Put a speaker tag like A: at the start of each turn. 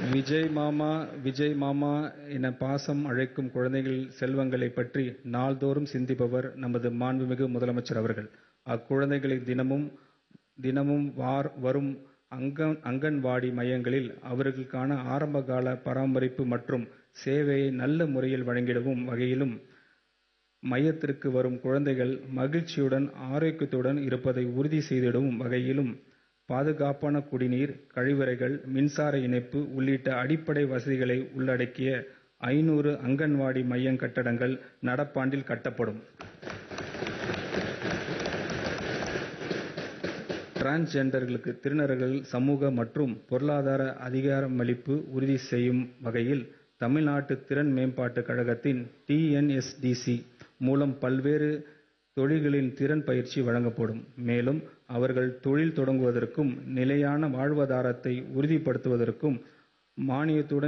A: விஜய் மாமா விஜய் மாமா என பாசம் அழைக்கும் குழந்தைகள் செல்வங்களை பற்றி நாள்தோறும் சிந்திப்பவர் நமது மாண்புமிகு முதலமைச்சர் அவர்கள் அக்குழந்தைகளை தினமும் தினமும் வார் வரும் அங்கன் அங்கன்வாடி மையங்களில் அவர்களுக்கான ஆரம்பகால பராமரிப்பு மற்றும் சேவையை நல்ல முறையில் வழங்கிடவும் வகையிலும் மையத்திற்கு வரும் குழந்தைகள் மகிழ்ச்சியுடன் ஆரோக்கியத்துடன் இருப்பதை உறுதி செய்திடவும் வகையிலும் பாதுகாப்பான குடிநீர் கழிவறைகள் மின்சார இணைப்பு உள்ளிட்ட அடிப்படை வசதிகளை உள்ளடக்கிய ஐநூறு அங்கன்வாடி மைய கட்டடங்கள் நடப்பாண்டில் கட்டப்படும் டிரான்ஸ்ஜெண்டர்களுக்கு திருநர்கள் சமூக மற்றும் பொருளாதார அதிகாரமளிப்பு உறுதி செய்யும் வகையில் தமிழ்நாட்டு திறன் மேம்பாட்டுக் கழகத்தின் டிஎன்எஸ்டிசி மூலம் பல்வேறு தொழில்களின் திறன் பயிற்சி வழங்கப்படும் மேலும் அவர்கள் தொழில் தொடங்குவதற்கும் நிலையான வாழ்வாதாரத்தை உறுதிப்படுத்துவதற்கும் மானியத்துடன்